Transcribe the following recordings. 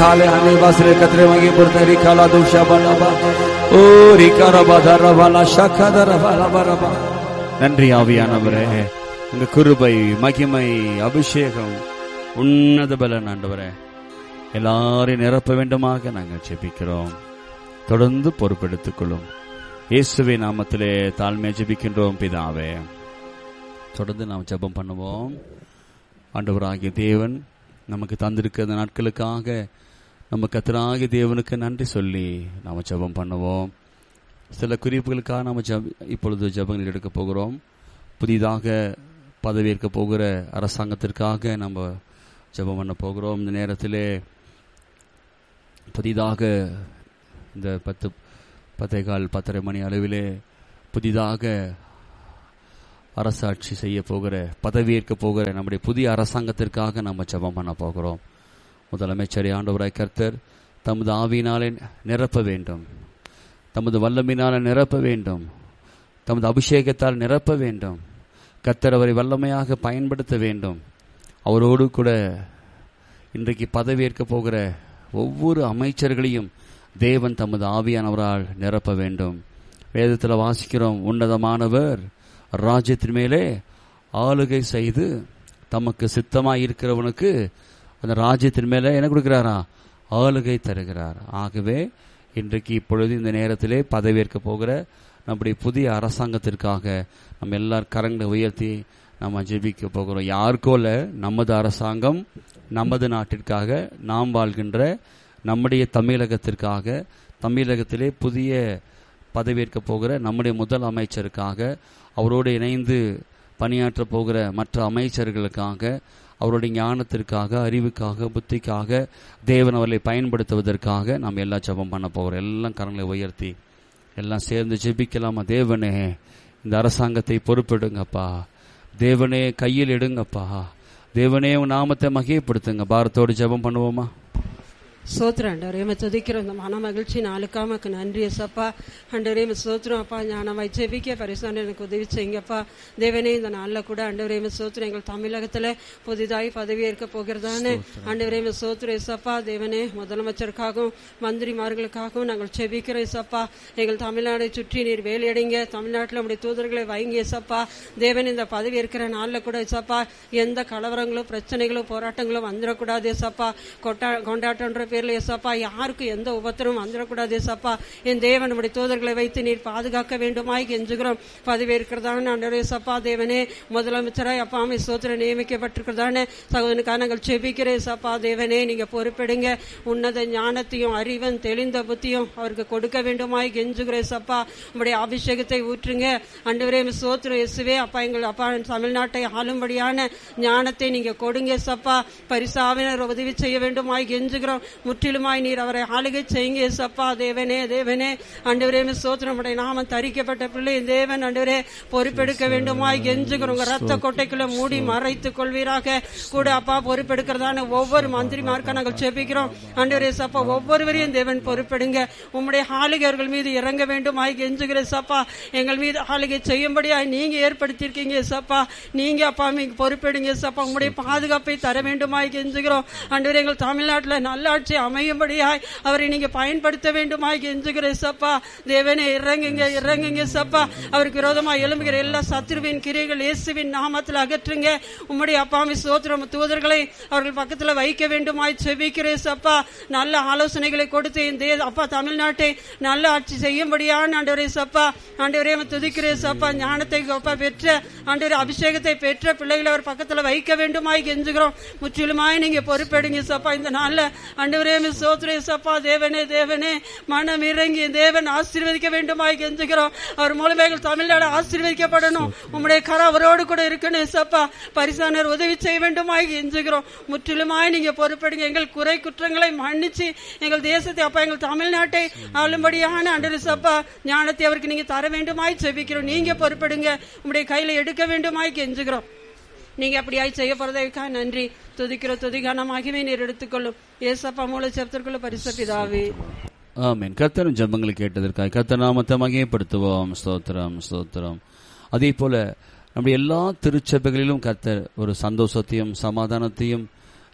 ஹாலே ஹாலே வாசலே கத்திரை வாங்கி பொறுத்த ரிகாலா துஷா பலபா ஓ ரிகாரபா தரபாலா ஷாக்கா தரபாலபா ரபா நன்றி ஆவியானவரே உங்க கிருபை மகிமை அபிஷேகம் உன்னத பலன் ஆண்டவரே எல்லாரையும் நிரப்ப வேண்டுமாக நாங்கள் ஜெபிக்கிறோம் தொடர்ந்து பொறுப்பெடுத்துக் கொள்ளும் இயேசுவை நாமத்திலே தாழ்மையை ஜெபிக்கின்றோம் பிதாவே தொடர்ந்து நாம் ஜெபம் பண்ணுவோம் ஆண்டவராகிய தேவன் நமக்கு தந்திருக்கிற இந்த நாட்களுக்காக நம்ம கத்தராகிய தேவனுக்கு நன்றி சொல்லி நாம் ஜெபம் பண்ணுவோம் சில குறிப்புகளுக்காக நாம் ஜெப இப்பொழுது ஜெபங்கள் எடுக்க போகிறோம் புதிதாக பதவியேற்க போகிற அரசாங்கத்திற்காக நம்ம ஜெபம் பண்ண போகிறோம் இந்த நேரத்திலே புதிதாக இந்த பத்து பத்தே கால் பத்தரை மணி அளவிலே புதிதாக அரசாட்சி செய்ய போகிற பதவியேற்க போகிற நம்முடைய புதிய அரசாங்கத்திற்காக நம்ம ஜெபம் பண்ண போகிறோம் முதலமைச்சர் ஆண்டவராய் கர்த்தர் தமது ஆவியினாலே நிரப்ப வேண்டும் தமது வல்லமினால நிரப்ப வேண்டும் தமது அபிஷேகத்தால் நிரப்ப வேண்டும் கர்த்தர் அவரை வல்லமையாக பயன்படுத்த வேண்டும் அவரோடு கூட இன்றைக்கு பதவியேற்க போகிற ஒவ்வொரு அமைச்சர்களையும் தேவன் தமது ஆவியானவரால் நிரப்ப வேண்டும் வேதத்தில் வாசிக்கிறோம் உன்னதமானவர் ராஜ்யத்தின் மேலே ஆளுகை செய்து தமக்கு சித்தமாய் இருக்கிறவனுக்கு அந்த ராஜ்யத்தின் மேலே என்ன கொடுக்கிறாரா ஆளுகை தருகிறார் ஆகவே இன்றைக்கு இப்பொழுது இந்த நேரத்திலே பதவியேற்க போகிற நம்முடைய புதிய அரசாங்கத்திற்காக நம்ம எல்லார் கரங்களை உயர்த்தி நம்ம ஜெபிக்க போகிறோம் யாருக்கோல நமது அரசாங்கம் நமது நாட்டிற்காக நாம் வாழ்கின்ற நம்முடைய தமிழகத்திற்காக தமிழகத்திலே புதிய பதவியேற்க போகிற நம்முடைய முதல் அமைச்சருக்காக அவரோடு இணைந்து பணியாற்ற போகிற மற்ற அமைச்சர்களுக்காக அவருடைய ஞானத்திற்காக அறிவுக்காக புத்திக்காக தேவன் அவர்களை பயன்படுத்துவதற்காக நாம் எல்லாம் ஜெபம் பண்ண போகிறோம் எல்லாம் கரங்களை உயர்த்தி எல்லாம் சேர்ந்து ஜெபிக்கலாமா தேவனே இந்த அரசாங்கத்தை பொறுப்பெடுங்கப்பா தேவனே கையில் எடுங்கப்பா தேவனே உன் நாமத்தை மகியப்படுத்துங்க பாரத்தோடு ஜெபம் பண்ணுவோமா சோத்திரம் ஆண்டவரே துதிக்கிற இந்த மன மகிழ்ச்சி நாளுக்காமக்கு நன்றி எசப்பா அண்டவரே சோத்திரம் அப்பா ஞானமாய் ஜெபிக்க பரிசான எனக்கு உதவி செய்யுங்கப்பா தேவனே இந்த நாளில் கூட அண்டவரே சோத்திரம் எங்கள் தமிழகத்தில் புதிதாய் பதவியேற்க போகிறதானே அண்டவரே சோத்திரம் எசப்பா தேவனே முதலமைச்சருக்காகவும் மந்திரிமார்களுக்காகவும் நாங்கள் ஜெபிக்கிறோம் எசப்பா எங்கள் தமிழ்நாடை சுற்றி நீர் வேலையடைங்க தமிழ்நாட்டில் நம்முடைய தூதர்களை வைங்க எசப்பா தேவன் இந்த பதவி இருக்கிற நாளில் கூட எசப்பா எந்த கலவரங்களோ பிரச்சனைகளோ போராட்டங்களோ வந்துடக்கூடாது எசப்பா கொட்டா கொண்டாட்டன்ற பேர்ல ஏசப்பா யாருக்கும் எந்த உபத்திரமும் வந்துடக்கூடாது ஏசப்பா என் தேவன் நம்முடைய தூதர்களை வைத்து நீர் பாதுகாக்க வேண்டுமாய் கெஞ்சுகிறோம் பதவி இருக்கிறதான ஆண்டவரே ஏசப்பா தேவனே முதலமைச்சராய் அப்பா அம்மை சோத்திர நியமிக்கப்பட்டிருக்கிறதான சகோதரனுக்காக நாங்கள் செபிக்கிறேன் ஏசப்பா தேவனே நீங்க பொறுப்பெடுங்க உன்னத ஞானத்தையும் அறிவும் தெளிந்த புத்தியும் அவருக்கு கொடுக்க வேண்டுமாய் கெஞ்சுகிறேன் ஏசப்பா உங்களுடைய அபிஷேகத்தை ஊற்றுங்க அண்டவரே சோத்திர இயேசுவே அப்பா எங்கள் அப்பா தமிழ்நாட்டை ஆளும்படியான ஞானத்தை நீங்க கொடுங்க ஏசப்பா பரிசாவினர் உதவி செய்ய வேண்டுமாய் கெஞ்சுகிறோம் முற்றிலுமாய் நீர் அவரை ஆளுகை செய்யுங்க ஏசப்பா தேவனே தேவனே அண்டவரே சோத்திரமுடைய நாமம் தரிக்கப்பட்ட பிள்ளை தேவன் அண்டவரே பொறுப்பெடுக்க வேண்டுமாய் கெஞ்சுகிறோம் உங்க ரத்த கொட்டைக்குள்ள மூடி மறைத்துக் கொள்வீராக கூட அப்பா பொறுப்பெடுக்கிறதான ஒவ்வொரு மந்திரிமார்க்க நாங்கள் செபிக்கிறோம் அண்டவரே சப்பா ஒவ்வொருவரையும் தேவன் பொறுப்பெடுங்க உம்முடைய ஆளுகை அவர்கள் மீது இறங்க வேண்டுமாய் கெஞ்சுகிற சப்பா எங்கள் மீது ஆளுகை செய்யும்படியாய் நீங்க ஏற்படுத்தியிருக்கீங்க சப்பா நீங்க அப்பா மீங்க பொறுப்பெடுங்க சப்பா உங்களுடைய பாதுகாப்பை தர வேண்டுமாய் கெஞ்சுகிறோம் அண்டவரே எங்கள் தமிழ்நாட்டில் நல்லாட்சி அமையும்படியாய் அவரை நீங்க பயன்படுத்த வேண்டுமாய் கெஞ்சுகிற சப்பா தேவனே இறங்குங்க இறங்குங்க சப்பா அவருக்கு விரோதமாக எழும்புகிற எல்லா சத்ருவின் கிரைகள் இயேசுவின் நாமத்தில் அகற்றுங்க உம்முடைய அப்பாமி சோத்திரம் தூதர்களை அவர்கள் பக்கத்தில் வைக்க வேண்டுமாய் செபிக்கிறேன் சப்பா நல்ல ஆலோசனைகளை கொடுத்து இந்த அப்பா தமிழ்நாட்டை நல்ல ஆட்சி செய்யும்படியான ஆண்டவரே சப்பா ஆண்டவரே துதிக்கிறேன் சப்பா ஞானத்தை அப்பா பெற்ற ஆண்டவரே அபிஷேகத்தை பெற்ற பிள்ளைகளை அவர் பக்கத்தில் வைக்க வேண்டுமாய் கெஞ்சுகிறோம் முற்றிலுமாய் நீங்க பொறுப்பெடுங்க சப்பா இந்த நாள்ல ஆண்டவரே சோத்ரே சப்பா தேவனே தேவனே மனம் இறங்கி தேவன் ஆசீர்வதிக்க வேண்டுமாய் கெஞ்சுகிறோம் அவர் மூலமாக தமிழ்நாடு ஆசீர்வதிக்கப்படணும் உம்முடைய கர அவரோடு கூட இருக்கணும் சப்பா பரிசானர் உதவி செய்ய வேண்டுமாய் கெஞ்சுகிறோம் முற்றிலுமாய் நீங்க பொறுப்பெடுங்க எங்கள் குறை குற்றங்களை மன்னிச்சு எங்கள் தேசத்தை அப்பா எங்கள் தமிழ்நாட்டை ஆளும்படியான அண்டரு சப்பா ஞானத்தை அவருக்கு நீங்க தர வேண்டுமாய் செபிக்கிறோம் நீங்க பொறுப்பெடுங்க உங்களுடைய கையில எடுக்க வேண்டுமாய் கெஞ்சுகிறோம் நீங்க அப்படியாய் செய்ய போறதற்காக நன்றி துதிக்கிற துதிகானமாகவே நீர் எடுத்துக்கொள்ளும் ஏசப்பா மூல சப்தற்குள்ள பரிசப்பிதாவே ஆமீன் கர்த்தரும் ஜெபங்களை கேட்டதற்காக கர்த்தர் நாமத்தை மகிமைப்படுத்துவோம் ஸ்தோத்திரம் ஸ்தோத்திரம் அதே போல நம்முடைய எல்லா திருச்சபைகளிலும் கர்த்தர் ஒரு சந்தோஷத்தையும் சமாதானத்தையும்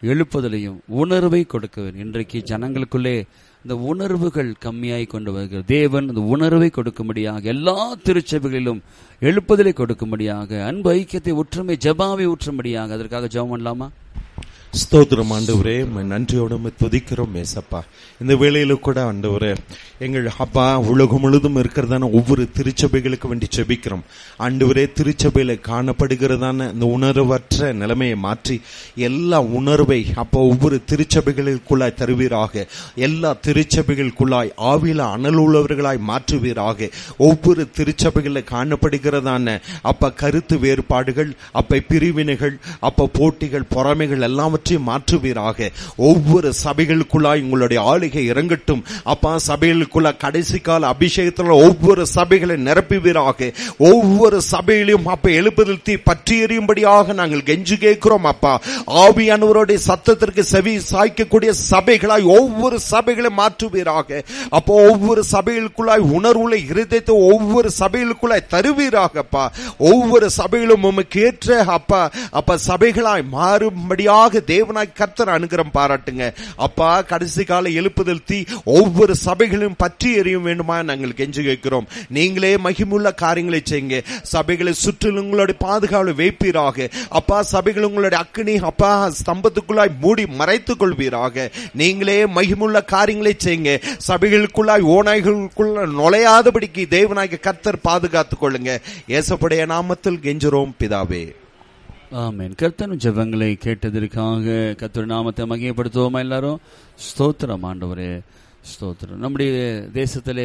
எழுப்புதலையும் உணர்வை கொடுக்க வேண்டும் இன்றைக்கு ஜனங்களுக்குள்ளே இந்த உணர்வுகள் கம்மியாய் கொண்டு வருகிறது தேவன் இந்த உணர்வை கொடுக்கும்படியாக எல்லா திருச்சபைகளிலும் எழுப்புதலை கொடுக்கும்படியாக அன்பு ஐக்கியத்தை ஒற்றுமை ஜபாவை ஊற்றும்படியாக அதற்காக ஜெபம் பண்ணலாமா ஸ்தோத்திரம் ஆண்டவரே உம்மை நன்றியோடு உம்மை துதிக்கிறோம் ஏசப்பா இந்த வேளையில கூட ஆண்டவரே எங்கள் அப்பா உலகம் முழுதும் இருக்கிறதான ஒவ்வொரு திருச்சபைகளுக்கு வேண்டி செபிக்கிறோம் ஆண்டவரே திருச்சபையில காணப்படுகிறதான இந்த உணர்வற்ற நிலைமையை மாற்றி எல்லா உணர்வை அப்போ ஒவ்வொரு திருச்சபைகளுக்குள்ளாய் தருவீராக எல்லா திருச்சபைகளுக்குள்ளாய் ஆவில அனல் உள்ளவர்களாய் மாற்றுவீராக ஒவ்வொரு திருச்சபைகளில் காணப்படுகிறதான அப்ப கருத்து வேறுபாடுகள் அப்ப பிரிவினைகள் அப்ப போட்டிகள் பொறாமைகள் எல்லாவற்றையும் மாற்றுவீராக ஒவ்வொரு சபைகளுக்குள்ளாய் உங்களுடைய ஆளுகை இறங்கட்டும் அப்பா சபைகளுக்குள்ள கடைசி கால அபிஷேகத்தில் ஒவ்வொரு சபைகளை நிரப்புவீராக ஒவ்வொரு சபையிலும் அப்ப எழுப்புதல் தீ பற்றி எறியும்படியாக நாங்கள் கெஞ்சு கேட்கிறோம் அப்பா ஆவியானவருடைய சத்தத்திற்கு செவி சாய்க்கக்கூடிய சபைகளாய் ஒவ்வொரு சபைகளை மாற்றுவீராக அப்போ ஒவ்வொரு சபைகளுக்குள்ளாய் உணர்வுள்ள இருதயத்தை ஒவ்வொரு சபைகளுக்குள்ளாய் தருவீராகப்பா ஒவ்வொரு சபையிலும் உமக்கு ஏற்ற அப்பா அப்ப சபைகளாய் மாறும்படியாக தேவனாய் கர்த்தர் அனுகிரம் பாராட்டுங்க அப்பா கடைசி கால எழுப்புதல் தீ ஒவ்வொரு சபைகளையும் பற்றி எறியும் வேண்டுமா நாங்கள் கெஞ்சு கேட்கிறோம் நீங்களே மகிமுள்ள காரியங்களை செய்யுங்க சபைகளை சுற்றிலும் உங்களுடைய பாதுகாவலை வைப்பீராக அப்பா சபைகள் உங்களுடைய அக்கினி அப்பா ஸ்தம்பத்துக்குள்ளாய் மூடி மறைத்துக் கொள்வீராக நீங்களே மகிமுள்ள காரியங்களை செய்யுங்க சபைகளுக்குள்ளாய் ஓநாய்களுக்குள்ள நுழையாதபடிக்கு தேவனாகிய கர்த்தர் பாதுகாத்துக் கொள்ளுங்க ஏசப்படைய நாமத்தில் கெஞ்சுறோம் பிதாவே ஆமென் கர்த்தனும் ஜெபங்களை கேட்டதற்காக கர்த்தர் நாமத்தை மகிமைப்படுத்துவோமா எல்லாரும் ஸ்தோத்திரம் ஆண்டவரே ஸ்தோத்திரம் நம்முடைய தேசத்திலே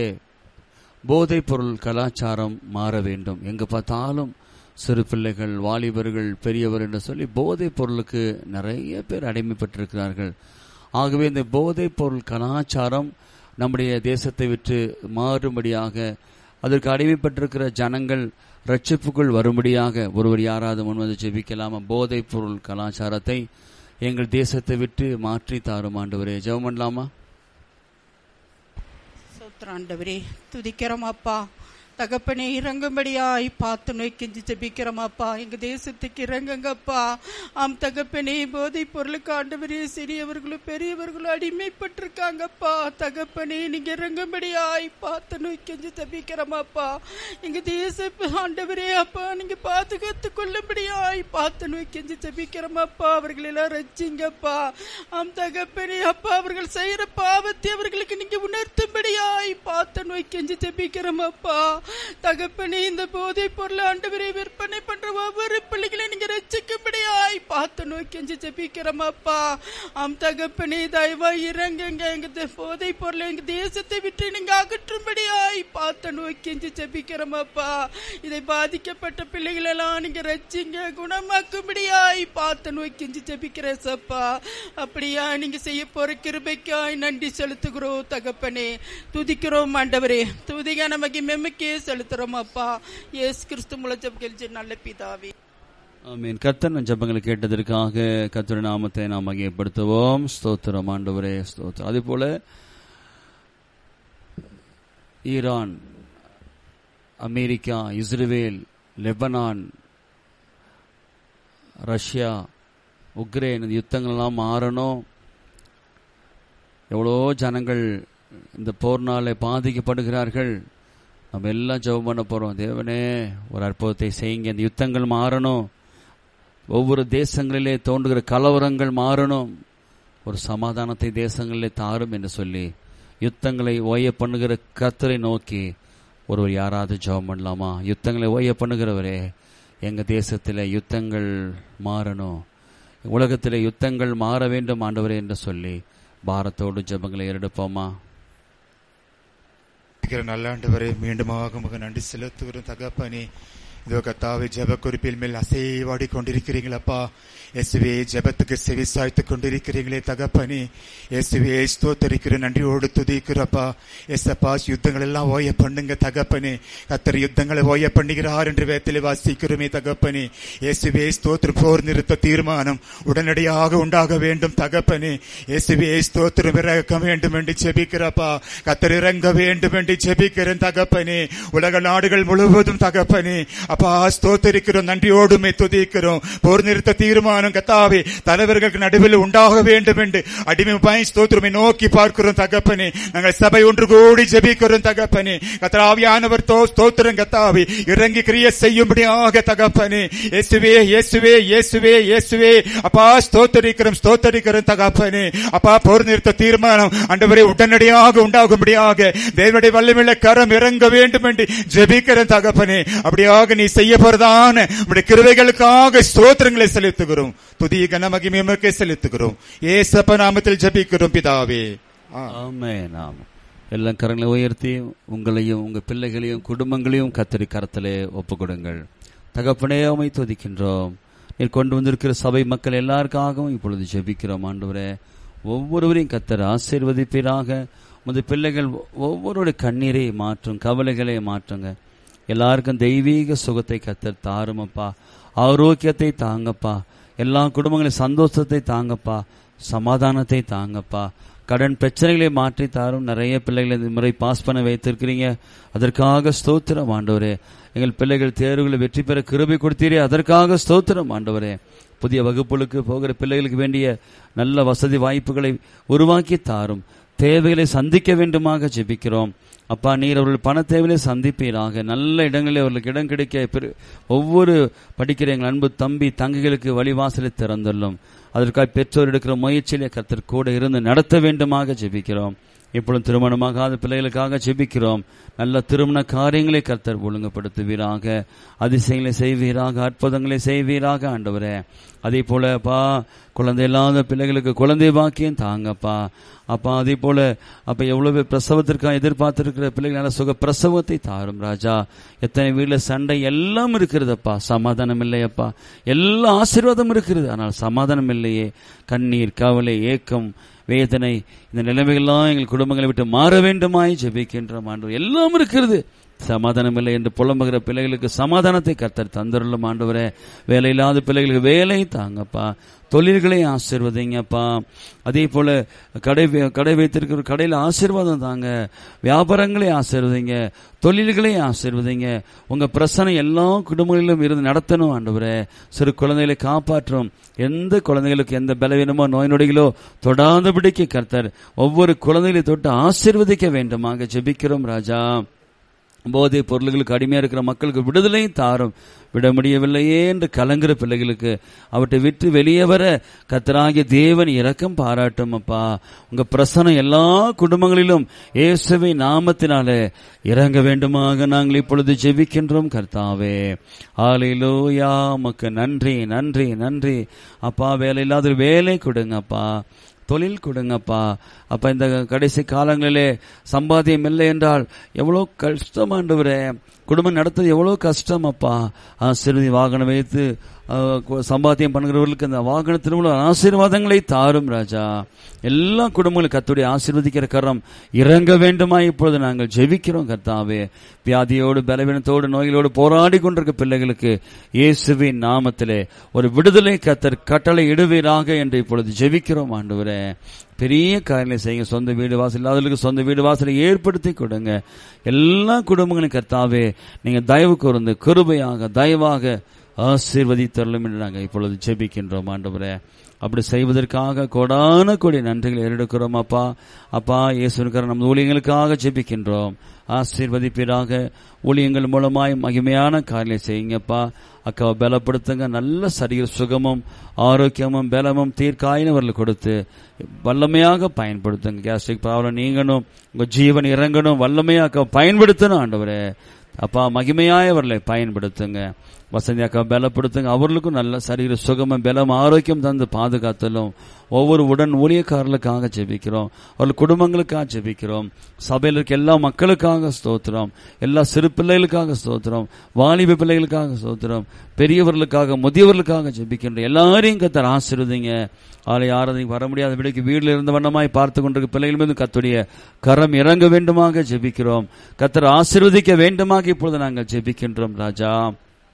போதைப் பொருள் கலாச்சாரம் மாற வேண்டும் எங்க பார்த்தாலும் சிறு பிள்ளைகள் வாலிபர்கள் பெரியவர் என்று சொல்லி போதைப் பொருளுக்கு நிறைய பேர் அடிமைப்பட்டிருக்கிறார்கள் ஆகவே இந்த போதைப் பொருள் கலாச்சாரம் நம்முடைய தேசத்தை விட்டு மாறும்படியாக அதற்கு அடிமைப்பட்டிருக்கிற ஜனங்கள் ரட்சிப்புக்குள் வரும்படியாக ஒருவர் யாராவது முன்வந்து ஜெபிக்கலாமா போதைப் பொருள் கலாச்சாரத்தை எங்கள் தேசத்தை விட்டு மாற்றி தாரும் ஆண்டவரே ஜெபம் பண்ணலாமா சோத்ராண்டவரே துதிக்கிறோம் அப்பா தகப்பனே இறங்கும்படியாய் பார்த்து நோய்க்கெஞ்சி ஜெபிக்கிறோம் அப்பா எங்க தேசத்துக்கு இறங்குங்கப்பா ஆம் தகப்பனே போதை பொருளுக்கு ஆண்டவரே சிறியவர்களும் பெரியவர்களும் அடிமைப்பட்டிருக்காங்கப்பா தகப்பனே நீங்க இறங்கும்படியாய் பார்த்து நோய்க்கெஞ்சி ஜெபிக்கிறோம் அப்பா எங்க தேச ஆண்டவரே அப்பா நீங்க பாதுகாத்து கொள்ளும்படியாய் பார்த்து நோய்க்கெஞ்சி ஜெபிக்கிறோம் அப்பா அவர்கள் எல்லாம் ரச்சிங்கப்பா ஆம் தகப்பனே அப்பா அவர்கள் செய்யற பாவத்தை அவர்களுக்கு நீங்க உணர்த்தும்படியாய் பார்த்து நோய்க்கெஞ்சி ஜெபிக்கிறோம் அப்பா தகப்பனே இந்த போதை பொருள் ஆண்டவரை விற்பனை பண்ற ஒவ்வொரு பிள்ளைகளையும் நீங்க ரசிக்கும்படியாய் பார்த்து நோக்கி ஜெபிக்கிறோம் அப்பா ஆம் தகப்பனே தயவா இறங்குங்க எங்க தே- போதை பொருளை எங்க தேசத்தை விட்டு நீங்க அகற்றும்படியாய் பார்த்து நோக்கி ஜெபிக்கிறோம் அப்பா இதை பாதிக்கப்பட்ட பிள்ளைகள் எல்லாம் நீங்க ரச்சிங்க குணமாக்கும்படியாய் பார்த்து நோக்கி ஜெபிக்கிறேன் சப்பா அப்படியா நீங்க செய்ய போற கிருபைக்காய் நன்றி செலுத்துகிறோம் தகப்பனே துதிக்கிறோம் ஆண்டவரே துதிக நமக்கு மெம்மைக்கே செலுத்துறோம் அப்பா இயேசு கிறிஸ்து முளைச்சப் கெளிச்சு நல்ல பிதாவே ஆமீன் கர்த்தன் ஜெபங்களை கேட்டதற்காக கர்த்தர் நாமத்தை நாம் மகிமைப்படுத்துவோம் ஸ்தோத்திரம் ஆண்டவரே ஸ்தோத்திரம் அதே போல Iran America Israel Lebanon Russia Ukraine இந்த யுத்தங்கள் எல்லாம் மாறணும் எவ்வளோ ஜனங்கள் இந்த போர்னாலே பாதிக்கப்படுகிறார்கள் நம்ம எல்லாம் ஜெபம் பண்ண போறோம் தேவனே ஒரு அற்புதத்தை செய்யுங்க இந்த யுத்தங்கள் மாறணும் ஒவ்வொரு தேசங்களிலே தோன்றுகிற கலவரங்கள் மாறணும் ஒரு சமாதானத்தை தேசங்களிலே தாரும் என்று சொல்லி யுத்தங்களை ஓய பண்ணுகிற கர்த்தரை நோக்கி ஒருவர் யாராவது ஜெபம் பண்ணலாமா யுத்தங்களை ஓய பண்ணுகிறவரே எங்க தேசத்திலே யுத்தங்கள் மாறணும் உலகத்திலே யுத்தங்கள் மாற வேண்டும் ஆண்டவரே என்று சொல்லி பாரத்தோடு ஜெபங்களை ஏறெடுப்போமா இருக்கிற நல்லாண்டவரை மீண்டுமாக உமக்கு நன்றி செலுத்துகிறோம் தகப்பனே இதோ கத்தாவை ஜெப குறிப்பில் மேல் அசைவாடி கொண்டிருக்கிறீங்களப்பா இயேசுவே ஜெபத்துக்கு செவி சாய்த்து கொண்டிருக்கிறீங்களே தகப்பனே இயேசுவே ஸ்தோத்தரிக்கிற நன்றியோடு துதிக்கிறப்பா எஸ்அப்பா யுத்தங்கள் எல்லாம் ஓய பண்ணுங்க தகப்பனே கத்தர் யுத்தங்களை ஓய பண்ணுகிறார் என்று வேத்திலே வாசிக்கிறோமே தகப்பனே இயேசுவே ஸ்தோத்திர போர் நிறுத்த தீர்மானம் உடனடியாக உண்டாக வேண்டும் தகப்பனே இயேசுவே ஸ்தோத்திரம் இறக்க வேண்டும் என்று ஜெபிக்கிறப்பா கத்தர் இறங்க வேண்டும் என்று ஜெபிக்கிறேன் தகப்பனே உலக நாடுகள் முழுவதும் தகப்பனே அப்பா ஸ்தோத்தரிக்கிறோம் நன்றியோடுமே துதிக்கிறோம் போர் நிறுத்த தீர்மானம் கத்தாவே தலைவர்களுக்கு நடுவில் உண்டாக வேண்டும் என்று அடிமைப்பாய் ஸ்தோத்திரமை நோக்கி பார்க்கிறோம் தகப்பனே நாங்கள் சபை ஒன்று கூடி ஜெபிக்கிறோம் தகப்பனே கத்தராவியானவர் தோ ஸ்தோத்திரம் கத்தாவே இறங்கி கிரிய செய்யும்படியாக தகப்பனே இயேசுவே இயேசுவே இயேசுவே இயேசுவே அப்பா ஸ்தோத்தரிக்கிறோம் ஸ்தோத்தரிக்கிறோம் தகப்பனே அப்பா போர் நிறுத்த தீர்மானம் அண்டவரை உடனடியாக உண்டாகும்படியாக தேவனுடைய வல்லமில்ல கரம் இறங்க வேண்டும் என்று ஜெபிக்கிற தகப்பனே அப்படியாக நீ செய்ய போறதான உடைய கிருவைகளுக்காக ஸ்தோத்திரங்களை செலுத்துகிறோம் துதி கனமகிமையுமக்கே செலுத்துகிறோம் ஏசப்ப நாமத்தில் ஜெபிக்கிறோம் பிதாவே ஆ. ஆமென் ஆமென் எல்லாம் கரங்களை உயர்த்தி உங்களையும் உங்க பிள்ளைகளையும் குடும்பங்களையும் கத்தரி கரத்திலே ஒப்புக் கொடுங்கள் தகப்பனே உமை துதிக்கின்றோம் நீர் கொண்டு வந்திருக்கிற சபை மக்கள் எல்லாருக்காகவும் இப்பொழுது ஜெபிக்கிறோம் ஆண்டவரே ஒவ்வொருவரையும் கத்தர் ஆசீர்வதிப்பீராக உமது பிள்ளைகள் ஒவ்வொருடைய கண்ணீரை மாற்றும் கவலைகளை மாற்றுங்க எல்லாருக்கும் தெய்வீக சுகத்தை கத்தர் தாருமப்பா ஆரோக்கியத்தை தாங்கப்பா எல்லா குடும்பங்களையும் சந்தோஷத்தை தாங்கப்பா சமாதானத்தை தாங்கப்பா கடன் பிரச்சனைகளை மாற்றி தாரும் நிறைய பிள்ளைகளை இந்த முறை பாஸ் பண்ண வைத்திருக்கிறீங்க அதற்காக ஸ்தோத்திரம் ஆண்டவரே எங்கள் பிள்ளைகள் தேர்வுகளை வெற்றி பெற கிருபை கொடுத்தீரே அதற்காக ஸ்தோத்திரம் ஆண்டவரே புதிய வகுப்புகளுக்கு போகிற பிள்ளைகளுக்கு வேண்டிய நல்ல வசதி வாய்ப்புகளை உருவாக்கி தாரும் தேவைகளை சந்திக்க வேண்டுமாக ஜெபிக்கிறோம் அப்பா நீர் அவர்கள் பண தேவையை சந்திப்பீராக நல்ல இடங்களில் அவர்களுக்கு இடம் கிடைக்க பெரு- ஒவ்வொரு படிக்கிற எங்கள் அன்பு தம்பி தங்கைகளுக்கு வழிவாசலை திறந்துள்ளோம் அதற்காக பெற்றோர் எடுக்கிற முயற்சியிலே கர்த்தர் கூட இருந்து நடத்த வேண்டுமாக ஜெபிக்கிறோம் இப்பொழுது திருமணமாகாத பிள்ளைகளுக்காக ஜெபிக்கிறோம் நல்ல திருமண காரியங்களை கர்த்தர் ஒழுங்குபடுத்துவீராக அதிசயங்களை செய்வீராக அற்புதங்களை செய்வீராக ஆண்டவரே அதே போல அப்பா குழந்தை இல்லாத பிள்ளைகளுக்கு குழந்தை பாக்கியம் தாங்கப்பா அப்பா அதே போல அப்ப எவ்வளவு பிரசவத்திற்காக எதிர்பார்த்திருக்கிற பிள்ளைகள் நல்ல சுக பிரசவத்தை தாரும் ராஜா எத்தனை வீட்டுல சண்டை எல்லாம் இருக்கிறதப்பா சமாதானம் இல்லையப்பா எல்லா ஆசீர்வாதம் இருக்கிறது ஆனால் சமாதானம் இல்லையே கண்ணீர் கவலை ஏக்கம் வேதனை இந்த நிலைமைகள்லாம் எங்கள் குடும்பங்களை விட்டு மாற வேண்டுமாய் ஜெபிக்கின்ற ஆண்டு எல்லாம் இருக்கிறது சமாதானம் இல்லை என்று புலம்புகிற பிள்ளைகளுக்கு சமாதானத்தை கர்த்தர் தந்துள்ள ஆண்டவரே வேலை இல்லாத பிள்ளைகளுக்கு வேலை தாங்கப்பா தொழில்களை ஆசீர்வதிங்கப்பா அதே போல கடை வை- கடை வைத்திருக்கிற கடையில் ஆசீர்வாதம் தாங்க வியாபாரங்களை ஆசீர்வதிங்க தொழில்களை ஆசீர்வதிங்க உங்க பிரச்சனை எல்லா குடும்பங்களிலும் இருந்து நடத்தணும் ஆண்டவரே சிறு குழந்தைகளை காப்பாற்றும் எந்த குழந்தைகளுக்கு எந்த பலவீனமோ நோய் நொடிகளோ தொடாதபடிக்கு கர்த்தர் ஒவ்வொரு குழந்தைகளை தொட்டு ஆசீர்வதிக்க வேண்டுமாக ஜெபிக்கிறோம் ராஜா போதை பொருள்களுக்கு அடிமையா இருக்கிற மக்களுக்கு விடுதலை தாரும் விட முடியவில்லையே என்று கலங்குற பிள்ளைகளுக்கு அவற்றை விட்டு வெளியே வர கத்தராகிய தேவன் இரக்கம் பாராட்டும் அப்பா உங்க பிரசனம் எல்லா குடும்பங்களிலும் இயேசுவை நாமத்தினாலே இறங்க வேண்டுமாக நாங்கள் இப்பொழுது ஜெபிக்கின்றோம் கர்த்தாவே ஆலையிலோயா உமக்கு நன்றி நன்றி நன்றி அப்பா வேலை இல்லாத வேலை கொடுங்கப்பா தொழில் கொடுங்கப்பா அப்ப இந்த கடைசி காலங்களிலே சம்பாத்தியம் இல்லை என்றால் எவ்வளோ கஷ்டமாண்டவரே குடும்பம் நடத்துறது எவ்வளோ கஷ்டம் அப்பா சிறுதி வாகனம் வைத்து ஆ, கு- சம்பாத்தியம் பண்ணுகிறவர்களுக்கு அந்த வாகனத்தின் மூலம் ஆசீர்வாதங்களை தாரும் ராஜா எல்லா குடும்பங்களும் கத்துடைய ஆசீர்வதிக்கிற கரம் இறங்க வேண்டுமா இப்பொழுது நாங்கள் ஜெபிக்கிறோம் கர்த்தாவே வியாதியோடு பலவீனத்தோடு நோய்களோடு போராடி கொண்டிருக்க பிள்ளைகளுக்கு இயேசுவின் நாமத்திலே ஒரு விடுதலை கத்தர் கட்டளை இடுவீராக என்று இப்பொழுது ஜெபிக்கிறோம் ஆண்டவரே பெரிய காரியங்களை செய்யுங்க சொந்த வீடு வாசல் இல்லாதவர்களுக்கு சொந்த வீடு வாசலை ஏற்படுத்தி கொடுங்க எல்லா குடும்பங்களும் கர்த்தாவே நீங்க தயவு கூர்ந்து கிருபையாக தயவாக ஆசீர்வதித்தரலும் என்று நாங்கள் இப்பொழுது ஜெபிக்கின்றோம் ஆண்டவரே அப்படி செய்வதற்காக கொடான கொடி நன்றிகளை ஏறெடுக்கிறோம் அப்பா அப்பா இயேசுக்கார நம் ஊழியங்களுக்காக ஜெபிக்கின்றோம் ஆசீர்வதிப்பீராக ஊழியங்கள் மூலமாய் மகிமையான காரியங்களை செய்யுங்கப்பா அக்காவை பலப்படுத்துங்க நல்ல சரீர சுகமும் ஆரோக்கியமும் பலமும் தீர்க்காயினவர்கள் கொடுத்து வல்லமையாக பயன்படுத்துங்க கேஸ்ட்ரிக் ப்ராப்ளம் நீங்கணும் உங்க ஜீவன் இறங்கணும் வல்லமையாக அக்காவை பயன்படுத்தணும் ஆண்டவரே அப்பா மகிமையாய் அவர்களை பயன்படுத்துங்க வசதி அக்கா பலப்படுத்துங்க அவர்களுக்கும் நல்ல சரீர சுகமும் பலம் ஆரோக்கியம் தந்து பாதுகாத்தலும் ஒவ்வொரு உடன் ஊழியக்காரர்களுக்காக ஜெபிக்கிறோம் அவர்கள் குடும்பங்களுக்காக ஜெபிக்கிறோம் சபையில் இருக்க எல்லா மக்களுக்காக ஸ்தோத்திரம் எல்லா சிறு பிள்ளைகளுக்காக ஸ்தோத்திரம் வாலிப பிள்ளைகளுக்காக ஸ்தோத்திரம் பெரியவர்களுக்காக முதியவர்களுக்காக ஜெபிக்கின்ற எல்லாரையும் கத்தர் ஆசீர்வதிங்க ஆலை ஆராதனைக்கு வர முடியாத விடைக்கு வீட்டில் இருந்த வண்ணமாய் பார்த்து கொண்டிருக்க பிள்ளைகள் மீது கத்துடைய கரம் இறங்க வேண்டுமாக ஜெபிக்கிறோம் கத்தர் ஆசீர்வதிக்க வேண்டுமாக இப்பொழுது நாங்கள் ஜெபிக்கின்றோம் ராஜா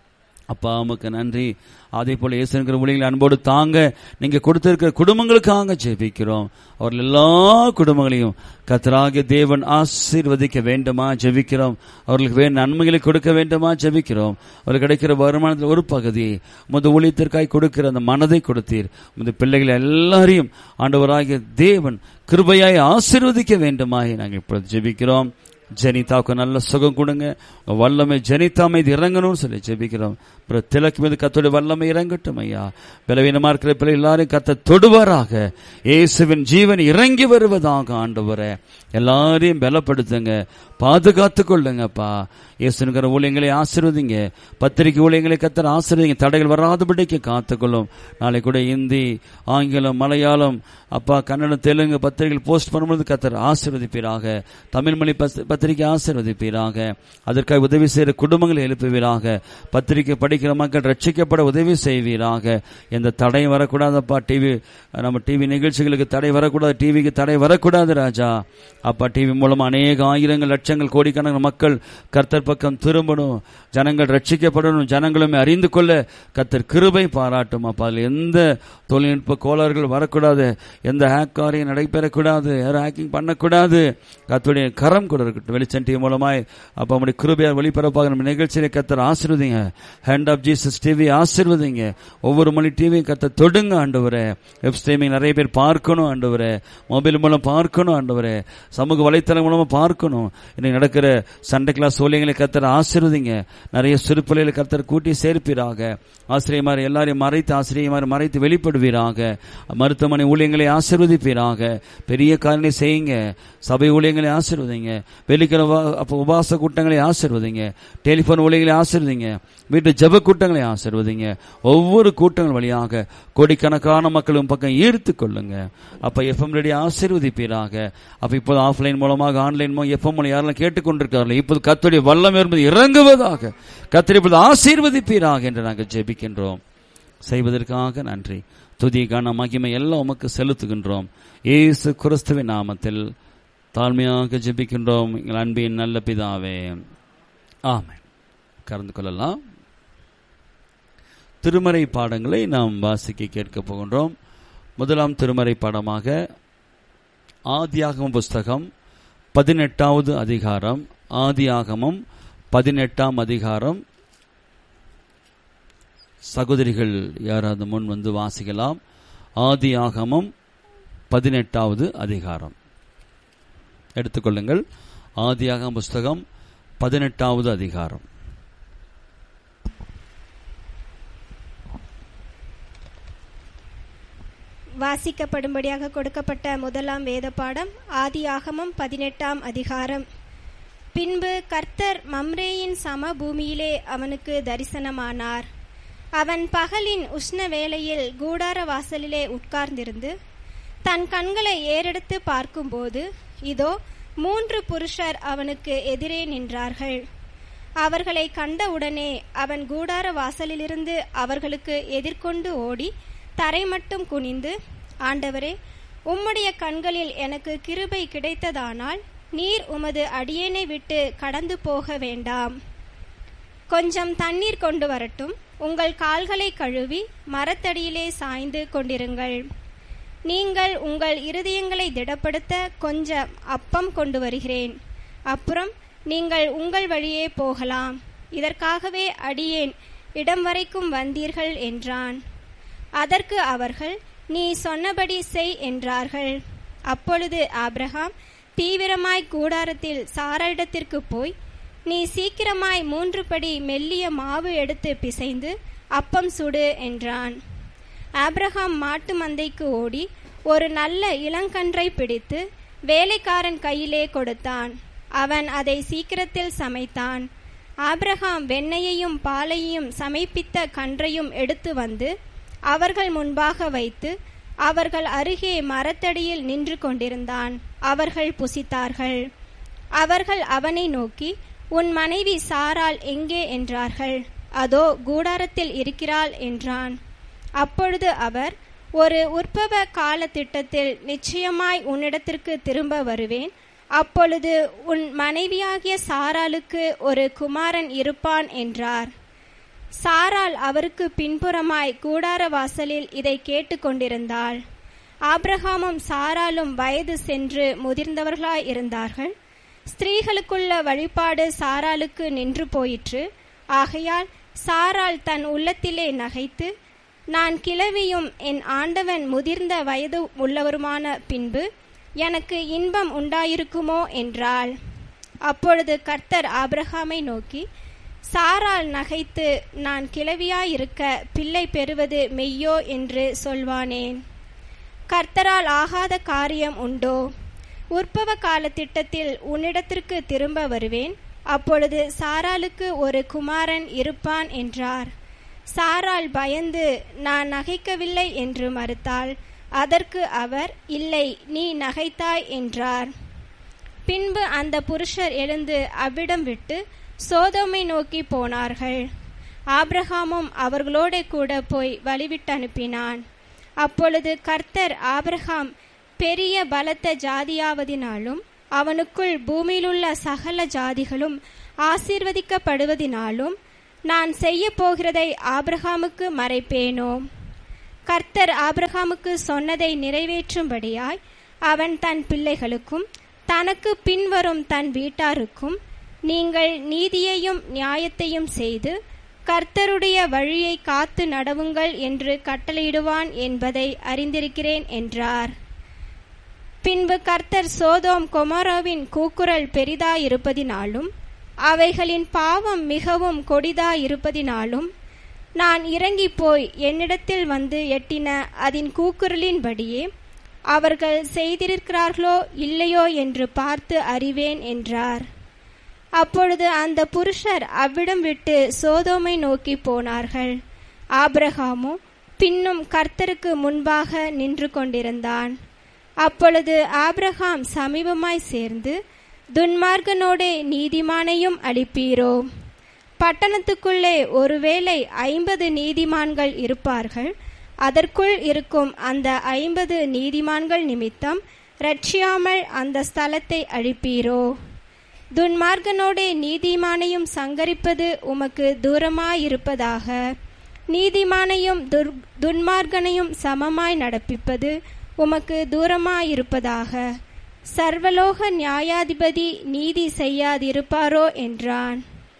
அப்பா உமக்கு நன்றி அதே போல இயேசுங்கிற ஊழியர்களை அன்போடு தாங்க நீங்க கொடுத்திருக்கிற குடும்பங்களுக்காக ஜெபிக்கிறோம் அவர்கள் எல்லா குடும்பங்களையும் கத்தராகிய தேவன் ஆசீர்வதிக்க வேண்டுமா ஜெபிக்கிறோம் அவர்களுக்கு வேறு நன்மைகளை கொடுக்க வேண்டுமா ஜெபிக்கிறோம் அவர்களுக்கு கிடைக்கிற வருமானத்தில் ஒரு பகுதி முத ஊழியத்திற்காய் கொடுக்கிற அந்த மனதை கொடுத்தீர் முத பிள்ளைகள் எல்லாரையும் ஆண்டவராகிய தேவன் கிருபையாய் ஆசீர்வதிக்க வேண்டுமாய் நாங்கள் இப்பொழுது ஜெபிக்கிறோம் ஜெனிதாவுக்கு நல்ல சுகம் கொடுங்க உங்க வல்லமை ஜெனிதா மீது இறங்கணும்னு சொல்லி ஜெபிக்கிறோம் அப்புறம் திலக்கு மீது கத்தோட வல்லமை இறங்கட்டும் ஐயா பலவீனமா இருக்கிற பிள்ளை எல்லாரையும் கத்த தொடுவாராக இயேசுவின் ஜீவன் இறங்கி வருவதாக ஆண்டவரே எல்லாரையும் பலப்படுத்துங்க பாதுகாத்து கொள்ளுங்கப்பா இயேசுங்கிற ஊழியங்களை ஆசீர்வதிங்க பத்திரிகை ஊழியங்களை கத்தர் ஆசீர்வதிங்க தடைகள் வராதபடிக்கு காத்துக்கொள்ளும் நாளை கூட இந்தி ஆங்கிலம் மலையாளம் அப்பா கன்னடம் தெலுங்கு பத்திரிகைகள் போஸ்ட் பண்ணும்போது கத்தர் ஆசீர்வதிப்பீராக தமிழ் மொழி பஸ்- பத்திரிகை ஆசீர்வதிப்பீராக அதற்காக உதவி செய்கிற குடும்பங்களை எழுப்புவீராக பத்திரிகை படிக்கிற மக்கள் ரட்சிக்கப்பட உதவி செய்வீராக எந்த தடையும் வரக்கூடாதப்பா டிவி நம்ம டிவி நிகழ்ச்சிகளுக்கு தடை வரக்கூடாது டிவிக்கு தடை வரக்கூடாது ராஜா அப்பா டிவி மூலமா அநேக ஆயிரங்கள் லட்சங்கள் கோடிக்கணக்கான மக்கள் கர்த்தர் பக்கம் திரும்பணும் ஜனங்கள் ரட்சிக்கப்படணும் ஜனங்களுமே அறிந்து கொள்ள கர்த்தர் கிருபை பாராட்டும் அப்பா அதில் எந்த தொழில்நுட்ப கோளாறுகள் வரக்கூடாது எந்த ஹேக் காரியம் நடைபெறக்கூடாது யாரும் ஹேக்கிங் பண்ணக்கூடாது கர்த்தருடைய கரம் கூட இருக்கட்டும் வெளிச்சம் டிவி மூலமாய் அப்ப நம்முடைய கிருபையார் ஒளிபரப்பாக நம்ம நிகழ்ச்சியில கர்த்தர் ஆசீர்வதிங்க ஹேண்ட் ஆஃப் ஜீசஸ் டிவி ஆசீர்வதிங்க ஒவ்வொரு மணி டிவியும் கர்த்தர் தொடுங்க ஆண்டவரே வெப் ஸ்ட்ரீமிங் நிறைய பேர் பார்க்கணும் ஆண்டவரே மொபைல் மூலம் பார்க்கணும் ஆண்டவரே சமூக வலைத்தளம் மூலமா பார்க்கணும் இன்னைக்கு நடக்கிற சண்டே கிளாஸ் ஊழியங்களை கர்த்தர் ஆசீர்வதிங்க நிறைய சிறுப்பிள்ளைகளை கர்த்தர் கூட்டி சேர்ப்பீராக ஆசிரியமார் எல்லாரையும் மறைத்து ஆசிரியமார் மறைத்து வெளிப்படுவீராக மருத்துவமனை ஊழியங்களை ஆசீர்வதிப்பீராக பெரிய காரணி செய்யுங்க சபை ஊழியங்களை ஆசீர்வதிங்க வெள்ளிக்கிழமை உபா- அப்ப உபாச கூட்டங்களை ஆசீர்வதிங்க டெலிபோன் ஊழியங்களை ஆசீர்வதிங்க வீட்டு ஜெப கூட்டங்களை ஆசீர்வதிங்க ஒவ்வொரு கூட்டங்கள் வழியாக கோடிக்கணக்கான மக்களும் பக்கம் ஈர்த்து கொள்ளுங்க அப்ப எஃப்எம் ரெடி ஆசீர்வதிப்பீராக அப்ப இப்போது ஆஃப்லைன் மூலமாக ஆன்லைன் மூலம் எஃப்எம் மூலம் யாரெல்லாம் கேட்டுக்கொண்டிருக்கார்கள் இப்போது கத்துடைய வல்லம் என்பது இறங்குவதாக கத்திரி இப்போது ஆசீர்வதிப்பீராக என்று நாங்கள் ஜெபிக்கின்றோம் செய்வதற்காக நன்றி துதி கன மகிமை எல்லாம் உமக்கு செலுத்துகின்றோம் இயேசு கிறிஸ்துவின் நாமத்தில் தாழ்மையாக ஜெபிக்கின்றோம் எங்கள் அன்பின் நல்ல பிதாவே ஆமென் கலந்து கொள்ளலாம் திருமறை பாடங்களை நாம் வாசிக்க கேட்க போகின்றோம் முதலாம் திருமறை பாடமாக ஆதியாகமம் புஸ்தகம் பதினெட்டாவது அதிகாரம் ஆதியாகமம் பதினெட்டாம் அதிகாரம் சகோதரிகள் யாராவது முன் வந்து வாசிக்கலாம் ஆதியாகமம் பதினெட்டாவது அதிகாரம் எடுத்துக்கொள்ளுங்கள் ஆதியாகமம் புஸ்தகம் பதினெட்டாவது அதிகாரம் வாசிக்கப்படும்படியாக கொடுக்கப்பட்ட முதலாம் வேத பாடம் ஆதியாகமம் பதினெட்டாம் அதிகாரம் பின்பு கர்த்தர் மம்ரேயின் சம பூமியிலே அவனுக்கு தரிசனமானார் அவன் பகலின் உஷ்ண வேளையில் கூடார வாசலிலே உட்கார்ந்திருந்து தன் கண்களை ஏறெடுத்து பார்க்கும்போது இதோ மூன்று புருஷர் அவனுக்கு எதிரே நின்றார்கள் அவர்களை கண்டவுடனே அவன் கூடார வாசலிலிருந்து அவர்களுக்கு எதிர்கொண்டு ஓடி தரை மட்டும் குனிந்து ஆண்டவரே உம்முடைய கண்களில் எனக்கு கிருபை கிடைத்ததானால் நீர் உமது அடியேனை விட்டு கடந்து போக வேண்டாம் கொஞ்சம் தண்ணீர் கொண்டு வரட்டும் உங்கள் கால்களை கழுவி மரத்தடியிலே சாய்ந்து கொண்டிருங்கள் நீங்கள் உங்கள் இருதயங்களை திடப்படுத்த கொஞ்சம் அப்பம் கொண்டு வருகிறேன் அப்புறம் நீங்கள் உங்கள் வழியே போகலாம் இதற்காகவே அடியேன் இடம் வரைக்கும் வந்தீர்கள் என்றான் அதற்கு அவர்கள் நீ சொன்னபடி செய் என்றார்கள் அப்பொழுது ஆபிரகாம் தீவிரமாய் கூடாரத்தில் சாராளிடத்திற்கு போய் நீ சீக்கிரமாய் மூன்று படி மெல்லிய மாவு எடுத்து பிசைந்து அப்பம் சுடு என்றான் ஆபிரகாம் மாட்டு மந்தைக்கு ஓடி ஒரு நல்ல இளங்கன்றை பிடித்து வேலைக்காரன் கையிலே கொடுத்தான் அவன் அதை சீக்கிரத்தில் சமைத்தான் ஆபிரகாம் வெண்ணெயையும் பாலையும் சமைப்பித்த கன்றையும் எடுத்து வந்து அவர்கள் முன்பாக வைத்து அவர்கள் அருகே மரத்தடியில் நின்று கொண்டிருந்தான் அவர்கள் புசித்தார்கள் அவர்கள் அவனை நோக்கி உன் மனைவி சாராள் எங்கே என்றார்கள் அதோ கூடாரத்தில் இருக்கிறாள் என்றான் அப்பொழுது அவர் ஒரு உற்பவ கால திட்டத்தில் நிச்சயமாய் உன்னிடத்திற்கு திரும்ப வருவேன் அப்பொழுது உன் மனைவியாகிய சாராளுக்கு ஒரு குமாரன் இருப்பான் என்றார் சாராள் அவருக்கு பின்புறமாய் கூடார வாசலில் இதை கேட்டுக்கொண்டிருந்தாள் ஆபிரகாமும் சாராலும் வயது சென்று முதிர்ந்தவர்களாய் இருந்தார்கள் ஸ்திரீகளுக்குள்ள வழிபாடு சாராளுக்கு நின்று போயிற்று ஆகையால் சாராள் தன் உள்ளத்திலே நகைத்து நான் கிழவியும் என் ஆண்டவன் முதிர்ந்த வயது உள்ளவருமான பின்பு எனக்கு இன்பம் உண்டாயிருக்குமோ என்றாள் அப்பொழுது கர்த்தர் ஆபிரகாமை நோக்கி சாராள் நகைத்து நான் கிழவியாயிருக்க பிள்ளை பெறுவது மெய்யோ என்று சொல்வானேன் கர்த்தரால் ஆகாத காரியம் உண்டோ உற்பவ கால திட்டத்தில் உன்னிடத்திற்கு திரும்ப வருவேன் அப்பொழுது சாராளுக்கு ஒரு குமாரன் இருப்பான் என்றார் சாராள் பயந்து நான் நகைக்கவில்லை என்று மறுத்தாள் அதற்கு அவர் இல்லை நீ நகைத்தாய் என்றார் பின்பு அந்த புருஷர் எழுந்து அவ்விடம் விட்டு சோதோமை நோக்கி போனார்கள் ஆபிரகாமும் அவர்களோட கூட போய் வழிவிட்டு அனுப்பினான் அப்பொழுது கர்த்தர் ஆபிரகாம் பெரிய பலத்த ஜாதியாவதினாலும் அவனுக்குள் பூமியிலுள்ள சகல ஜாதிகளும் ஆசீர்வதிக்கப்படுவதினாலும் நான் செய்ய போகிறதை ஆபிரகாமுக்கு மறைப்பேனோ கர்த்தர் ஆபிரகாமுக்கு சொன்னதை நிறைவேற்றும்படியாய் அவன் தன் பிள்ளைகளுக்கும் தனக்கு பின்வரும் தன் வீட்டாருக்கும் நீங்கள் நீதியையும் நியாயத்தையும் செய்து கர்த்தருடைய வழியை காத்து நடவுங்கள் என்று கட்டளையிடுவான் என்பதை அறிந்திருக்கிறேன் என்றார் பின்பு கர்த்தர் சோதோம் கொமரோவின் கூக்குரல் பெரிதாயிருப்பதினாலும் அவைகளின் பாவம் மிகவும் கொடிதாயிருப்பதினாலும் நான் இறங்கி போய் என்னிடத்தில் வந்து எட்டின அதன் கூக்குரலின்படியே அவர்கள் செய்திருக்கிறார்களோ இல்லையோ என்று பார்த்து அறிவேன் என்றார் அப்பொழுது அந்த புருஷர் அவ்விடம் விட்டு சோதோமை நோக்கி போனார்கள் ஆபிரகாமோ பின்னும் கர்த்தருக்கு முன்பாக நின்று கொண்டிருந்தான் அப்பொழுது ஆபிரகாம் சமீபமாய் சேர்ந்து துன்மார்கனோடே நீதிமானையும் அளிப்பீரோ பட்டணத்துக்குள்ளே ஒருவேளை ஐம்பது நீதிமான்கள் இருப்பார்கள் அதற்குள் இருக்கும் அந்த ஐம்பது நீதிமான்கள் நிமித்தம் ரட்சியாமல் அந்த ஸ்தலத்தை அழிப்பீரோ துன்மார்கனோடே நீதிமானையும் சங்கரிப்பது உமக்கு தூரமாயிருப்பதாக நீதிமானையும் துர் துன்மார்கனையும் சமமாய் நடப்பிப்பது உமக்கு தூரமாயிருப்பதாக சர்வலோக நியாயாதிபதி நீதி செய்யாதிருப்பாரோ என்றான்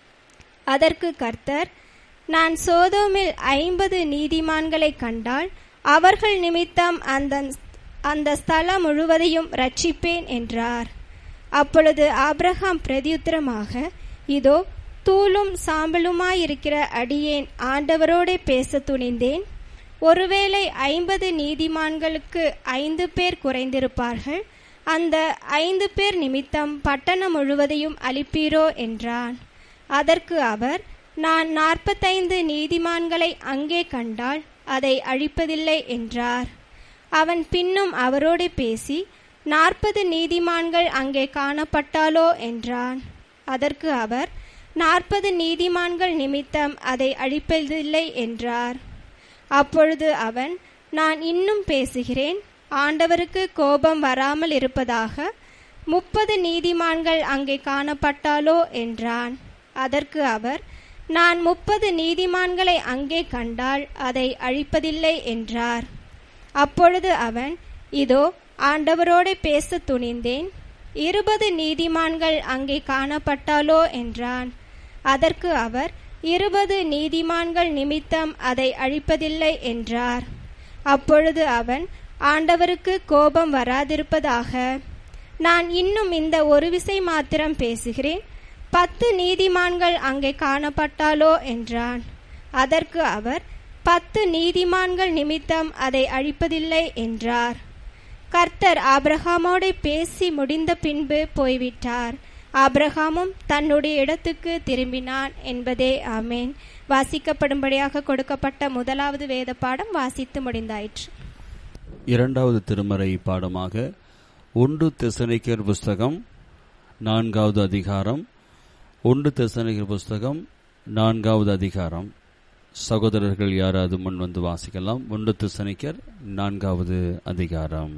அதற்கு கர்த்தர் நான் சோதோமில் ஐம்பது நீதிமான்களை கண்டால் அவர்கள் நிமித்தம் அந்த அந்த ஸ்தலம் முழுவதையும் ரட்சிப்பேன் என்றார் அப்பொழுது ஆபிரகாம் பிரதியுத்தரமாக இதோ தூளும் சாம்பலுமாயிருக்கிற அடியேன் ஆண்டவரோடே பேச துணிந்தேன் ஒருவேளை ஐம்பது நீதிமான்களுக்கு ஐந்து பேர் குறைந்திருப்பார்கள் அந்த ஐந்து பேர் நிமித்தம் பட்டணம் முழுவதையும் அளிப்பீரோ என்றான் அதற்கு அவர் நான் நாற்பத்தைந்து நீதிமான்களை அங்கே கண்டால் அதை அழிப்பதில்லை என்றார் அவன் பின்னும் அவரோடு பேசி நாற்பது நீதிமான்கள் அங்கே காணப்பட்டாலோ என்றான் அதற்கு அவர் நாற்பது நீதிமான்கள் நிமித்தம் அதை அழிப்பதில்லை என்றார் அப்பொழுது அவன் நான் இன்னும் பேசுகிறேன் ஆண்டவருக்கு கோபம் வராமல் இருப்பதாக முப்பது நீதிமான்கள் அங்கே காணப்பட்டாலோ என்றான் அதற்கு அவர் நான் முப்பது நீதிமான்களை அங்கே கண்டால் அதை அழிப்பதில்லை என்றார் அப்பொழுது அவன் இதோ ஆண்டவரோடு பேச துணிந்தேன் இருபது நீதிமான்கள் அங்கே காணப்பட்டாலோ என்றான் அதற்கு அவர் இருபது நீதிமான்கள் நிமித்தம் அதை அழிப்பதில்லை என்றார் அப்பொழுது அவன் ஆண்டவருக்கு கோபம் வராதிருப்பதாக நான் இன்னும் இந்த ஒரு விசை மாத்திரம் பேசுகிறேன் பத்து நீதிமான்கள் அங்கே காணப்பட்டாலோ என்றான் அதற்கு அவர் பத்து நீதிமான்கள் நிமித்தம் அதை அழிப்பதில்லை என்றார் கர்த்தர் ஆபிரகாமோடு பேசி முடிந்த பின்பு போய்விட்டார் ஆபிரகாமும் தன்னுடைய இடத்துக்கு திரும்பினான் என்பதே ஆமேன் வாசிக்கப்படும்படியாக கொடுக்கப்பட்ட முதலாவது வேத பாடம் வாசித்து முடிந்தாயிற்று இரண்டாவது திருமறை பாடமாக ஒன்று தெசனிக்கர் புஸ்தகம் நான்காவது அதிகாரம் ஒன்று தெசனிக்கர் புஸ்தகம் நான்காவது அதிகாரம் சகோதரர்கள் யாராவது முன் வந்து வாசிக்கலாம் ஒன்று தெசனிக்கர் நான்காவது அதிகாரம்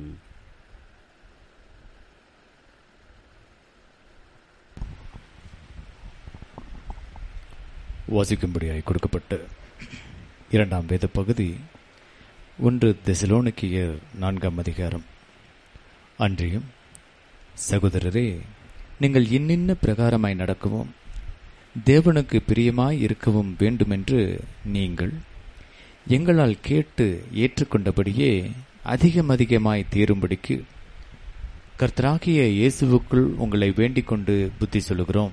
வாசிக்கும்படியாய் கொடுக்கப்பட்ட இரண்டாம் வேத பகுதி ஒன்று தெசலோனிக்கியர் நான்காம் அதிகாரம் அன்றியும் சகோதரரே நீங்கள் இன்னின்ன பிரகாரமாய் நடக்கவும் தேவனுக்கு பிரியமாய் இருக்கவும் வேண்டுமென்று நீங்கள் எங்களால் கேட்டு ஏற்றுக்கொண்டபடியே அதிகம் அதிகமாய் தீரும்படிக்கு கர்த்தராகிய இயேசுவுக்குள் உங்களை வேண்டிக் கொண்டு புத்தி சொல்லுகிறோம்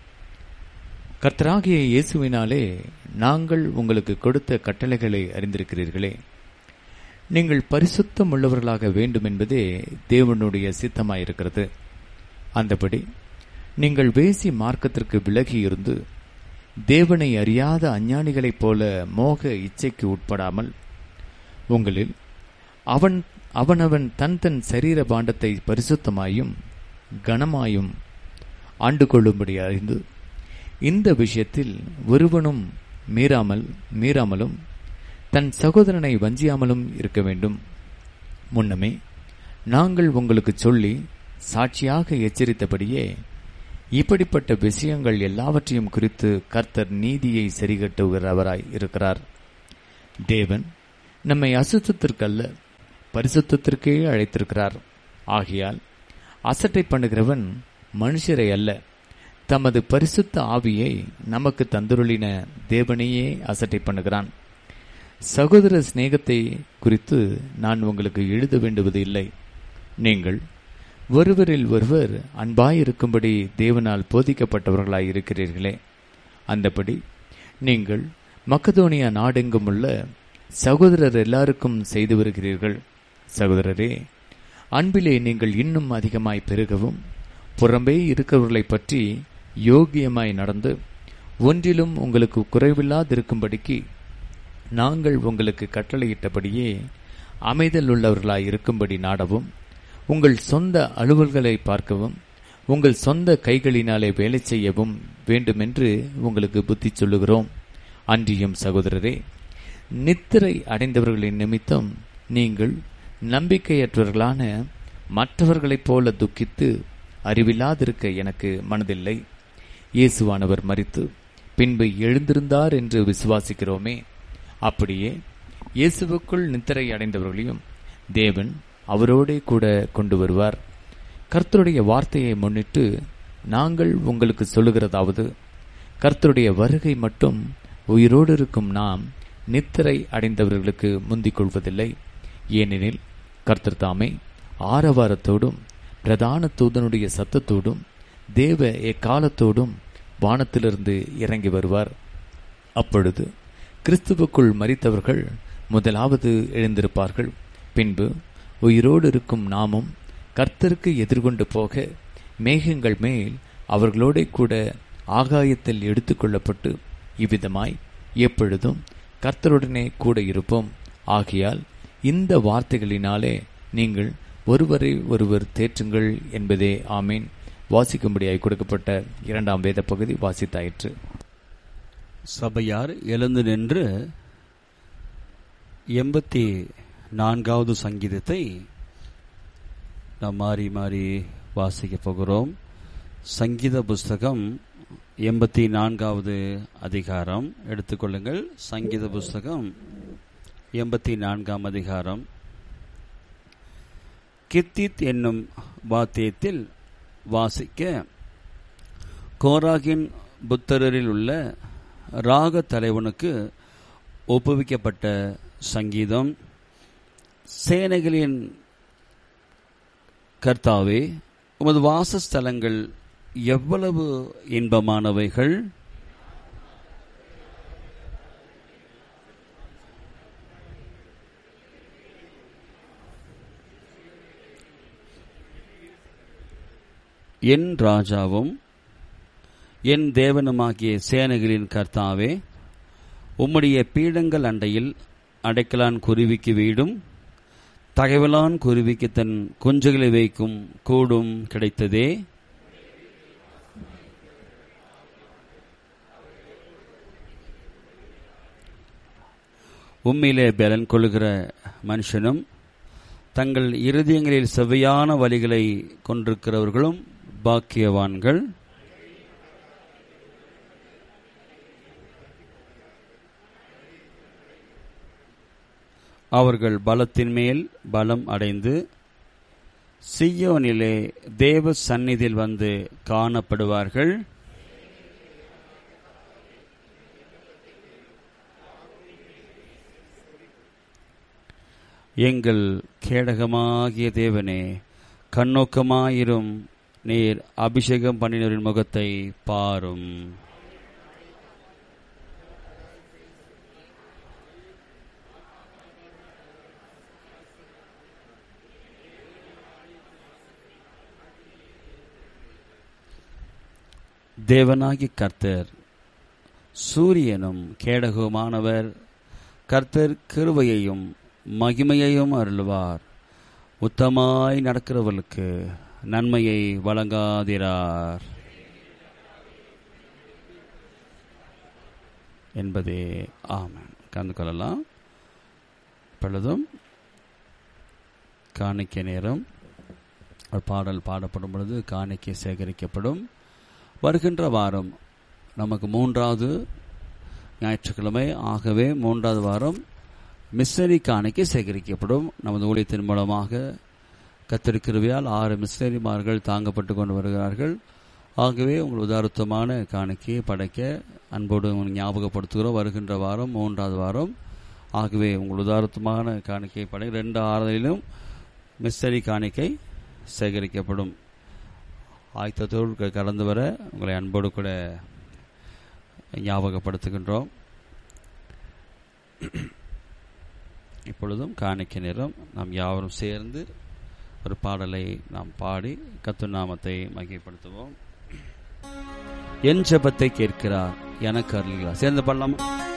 கர்த்தராகிய இயேசுவினாலே நாங்கள் உங்களுக்கு கொடுத்த கட்டளைகளை அறிந்திருக்கிறீர்களே நீங்கள் பரிசுத்தம் உள்ளவர்களாக வேண்டும் என்பதே தேவனுடைய சித்தமாயிருக்கிறது அந்தபடி நீங்கள் வேசி மார்க்கத்திற்கு விலகி இருந்து தேவனை அறியாத அஞ்ஞானிகளைப் போல மோக இச்சைக்கு உட்படாமல் உங்களில் அவன் அவனவன் தன் தன் சரீர பாண்டத்தை பரிசுத்தமாயும் கனமாயும் ஆண்டு கொள்ளும்படி அறிந்து இந்த விஷயத்தில் ஒருவனும் மீறாமல் மீறாமலும் தன் சகோதரனை வஞ்சியாமலும் இருக்க வேண்டும் முன்னமே நாங்கள் உங்களுக்கு சொல்லி சாட்சியாக எச்சரித்தபடியே இப்படிப்பட்ட விஷயங்கள் எல்லாவற்றையும் குறித்து கர்த்தர் நீதியை சரிகட்டுகிறவராய் இருக்கிறார் தேவன் நம்மை அசுத்தத்திற்கல்ல பரிசுத்தத்திற்கே அழைத்திருக்கிறார் ஆகையால் அசட்டை பண்ணுகிறவன் மனுஷரை அல்ல தமது பரிசுத்த ஆவியை நமக்கு தந்துருளின தேவனையே அசட்டை பண்ணுகிறான் சகோதர சிநேகத்தை குறித்து நான் உங்களுக்கு எழுத வேண்டுவது இல்லை நீங்கள் ஒருவரில் ஒருவர் அன்பாயிருக்கும்படி தேவனால் போதிக்கப்பட்டவர்களாய் இருக்கிறீர்களே அந்தபடி நீங்கள் மக்கதோனியா நாடெங்கும் உள்ள சகோதரர் எல்லாருக்கும் செய்து வருகிறீர்கள் சகோதரரே அன்பிலே நீங்கள் இன்னும் அதிகமாய் பெருகவும் புறம்பே இருக்கிறவர்களைப் பற்றி யோகியமாய் நடந்து ஒன்றிலும் உங்களுக்கு குறைவில்லாதிருக்கும்படிக்கு நாங்கள் உங்களுக்கு கட்டளையிட்டபடியே அமைதல் உள்ளவர்களாய் இருக்கும்படி நாடவும் உங்கள் சொந்த அலுவல்களை பார்க்கவும் உங்கள் சொந்த கைகளினாலே வேலை செய்யவும் வேண்டுமென்று உங்களுக்கு புத்தி சொல்லுகிறோம் அன்றியும் சகோதரரே நித்திரை அடைந்தவர்களின் நிமித்தம் நீங்கள் நம்பிக்கையற்றவர்களான மற்றவர்களைப் போல துக்கித்து அறிவில்லாதிருக்க எனக்கு மனதில்லை இயேசுவானவர் மறித்து பின்பு எழுந்திருந்தார் என்று விசுவாசிக்கிறோமே அப்படியே இயேசுவுக்குள் நித்திரை அடைந்தவர்களையும் தேவன் அவரோடே கூட கொண்டு வருவார் கர்த்தருடைய வார்த்தையை முன்னிட்டு நாங்கள் உங்களுக்கு சொல்லுகிறதாவது கர்த்தருடைய வருகை மட்டும் உயிரோடு இருக்கும் நாம் நித்திரை அடைந்தவர்களுக்கு முந்திக் கொள்வதில்லை ஏனெனில் கர்த்தர் தாமே ஆரவாரத்தோடும் பிரதான தூதனுடைய சத்தத்தோடும் தேவ எக்காலத்தோடும் வானத்திலிருந்து இறங்கி வருவார் அப்பொழுது கிறிஸ்துவுக்குள் மறித்தவர்கள் முதலாவது எழுந்திருப்பார்கள் பின்பு உயிரோடு இருக்கும் நாமும் கர்த்தருக்கு எதிர்கொண்டு போக மேகங்கள் மேல் அவர்களோட கூட ஆகாயத்தில் எடுத்துக்கொள்ளப்பட்டு இவ்விதமாய் எப்பொழுதும் கர்த்தருடனே கூட இருப்போம் ஆகையால் இந்த வார்த்தைகளினாலே நீங்கள் ஒருவரை ஒருவர் தேற்றுங்கள் என்பதே ஆமீன் வாசிக்கும்படியாய் கொடுக்கப்பட்ட இரண்டாம் வேத பகுதி வாசித்தாயிற்று சபையார் எழுந்து நின்று எண்பத்தி நான்காவது சங்கீதத்தை நாம் மாறி மாறி வாசிக்க போகிறோம் சங்கீத புஸ்தகம் எண்பத்தி நான்காவது அதிகாரம் எடுத்துக்கொள்ளுங்கள் சங்கீத புஸ்தகம் எண்பத்தி நான்காம் அதிகாரம் கித்தித் என்னும் வாத்தியத்தில் வாசிக்க கோராகின் புத்தரில் உள்ள ராக தலைவனுக்கு ஒப்புவிக்கப்பட்ட சங்கீதம் சேனைகளின் கர்த்தாவே உமது வாசஸ்தலங்கள் எவ்வளவு இன்பமானவைகள் என் ராஜாவும் என் தேவனுமாகிய சேனைகளின் கர்த்தாவே உம்முடைய பீடங்கள் அண்டையில் அடைக்கலான் குருவிக்கு வீடும் தகவலான் குருவிக்கு தன் குஞ்சுகளை வைக்கும் கூடும் கிடைத்ததே உம்மிலே பலன் கொள்கிற மனுஷனும் தங்கள் இருதயங்களில் செவ்வையான வழிகளை கொண்டிருக்கிறவர்களும் பாக்கியவான்கள் அவர்கள் பலத்தின் மேல் பலம் அடைந்து சியோனிலே தேவ சந்நிதியில் வந்து காணப்படுவார்கள் எங்கள் கேடகமாகிய தேவனே கண்ணோக்கமாயிரும் நீர் அபிஷேகம் பண்ணினரின் முகத்தை பாரும் தேவனாகி கர்த்தர் சூரியனும் கேடகமானவர் கர்த்தர் கிருபையையும் மகிமையையும் அருள்வார் உத்தமாய் நடக்கிறவர்களுக்கு நன்மையை வழங்காதிரார் என்பதே ஆமன் கலந்து கொள்ளலாம் இப்பொழுதும் காணிக்கை நேரம் ஒரு பாடல் பாடப்படும் பொழுது காணிக்கை சேகரிக்கப்படும் வருகின்ற வாரம் நமக்கு மூன்றாவது ஞாயிற்றுக்கிழமை ஆகவே மூன்றாவது வாரம் மிஸ்னரி காணிக்கை சேகரிக்கப்படும் நமது ஊழியத்தின் மூலமாக கத்திருக்கிறவையால் ஆறு மிஸ்னரிமார்கள் தாங்கப்பட்டு கொண்டு வருகிறார்கள் ஆகவே உங்கள் உதாரத்துவமான காணிக்கையை படைக்க அன்போடு உங்களுக்கு ஞாபகப்படுத்துகிறோம் வருகின்ற வாரம் மூன்றாவது வாரம் ஆகவே உங்கள் உதாரத்துவமான காணிக்கையை படை ரெண்டு ஆறுதலிலும் மிஸ்னரி காணிக்கை சேகரிக்கப்படும் ஆயத்தத்தோடு கடந்து வர உங்களை அன்போடு கூட ஞாபகப்படுத்துகின்றோம் இப்பொழுதும் காணிக்கை நேரம் நாம் யாவரும் சேர்ந்து ஒரு பாடலை நாம் பாடி கத்து நாமத்தை மகிழ்ப்படுத்துவோம் என் ஜெபத்தை கேட்கிறார் எனக்கு அருள்கிறார் சேர்ந்து பாடலாமா